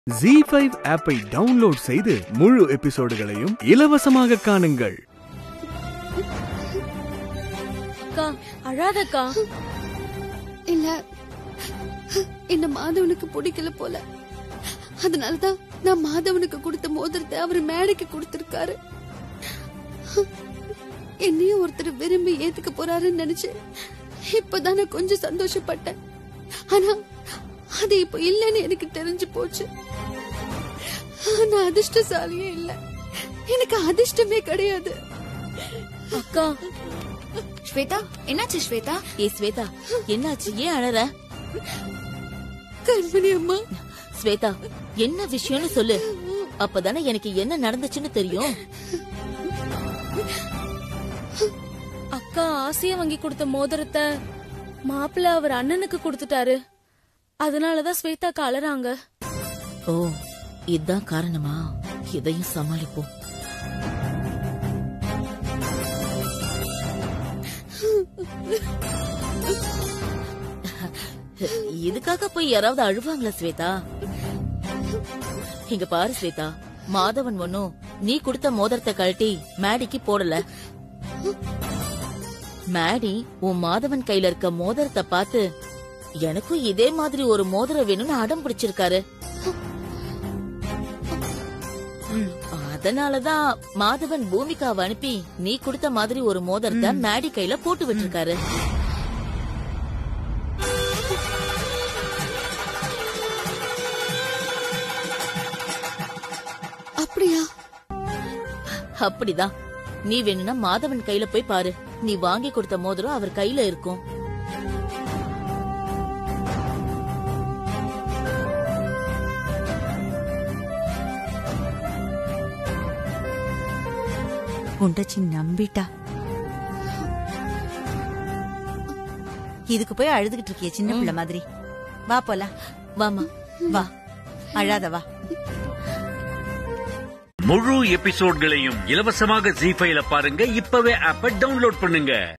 G five ஆப்பை download செய்து முழு எபிசோடுகளையும் இலவசமாக காணுங்கள் அக்கா அழாதக்கா இல்ல என்ன மாதவனுக்கு பிடிக்கல போல அதனாலதான் நான் மாதவனுக்கு கொடுத்த மோதிரத்தை அவர் மேடைக்கு கொடுத்திருக்காரு என்னையும் ஒருத்தர் விரும்பி ஏத்துக்க போறாருன்னு நினைச்சேன் இப்பதான் நான் கொஞ்சம் சந்தோஷப்பட்டேன் ஆனா அது இப்ப இல்லைன்னு எனக்கு தெரிஞ்சு போச்சு நான் அதிர்ஷ்டசாலியே இல்ல எனக்கு அதிர்ஷ்டமே கிடையாது அக்கா ஸ்வேதா என்னாச்சு ஸ்வேதா ஏ ஸ்வேதா என்னாச்சு ஏன் அழற கண்மணி அம்மா ஸ்வேதா என்ன விஷயம்னு சொல்லு அப்பதானே எனக்கு என்ன நடந்துச்சுன்னு தெரியும் அக்கா ஆசையா வாங்கி கொடுத்த மோதிரத்தை மாப்பிள்ள அவர் அண்ணனுக்கு கொடுத்துட்டாரு அதனாலதான் ஸ்வேதாக்கா அழறாங்க ஓ இதுதான் காரணமா இதையும் சமாளிப்போம் இதுக்காக போய் யாராவது அழுவாங்களா ஸ்வேதா இங்க பாரு ஸ்வேதா மாதவன் ஒன்னும் நீ கொடுத்த மோதிரத்தை கழட்டி மேடிக்கு போடல மேடி உன் மாதவன் கையில இருக்க மோதிரத்தை பார்த்து எனக்கும் இதே மாதிரி ஒரு மோதிரம் வேணும்னு அடம் பிடிச்சிருக்காரு ம், அதனாலதான் மாதவன் பூமிகாவை அனுப்பி நீ கொடுத்த மாதிரி ஒரு மோதிரத்தை மேடி கையில போட்டு விட்டுருக்காரு அப்படியா அப்படிதான் நீ வேணும்னா மாதவன் கையில போய் பாரு நீ வாங்கி கொடுத்த மோதிரம் அவர் கையில இருக்கும் குண்டச்சி நம்பிட்டா இதுக்கு போய் அழுதுகிட்டு இருக்கிய சின்ன பிள்ளை மாதிரி வா போலாம் வாமா வா அழாத வா முழு எபிசோட்களையும் இலவசமாக ஜி ஃபைல பாருங்க இப்பவே ஆப்ப டவுன்லோட் பண்ணுங்க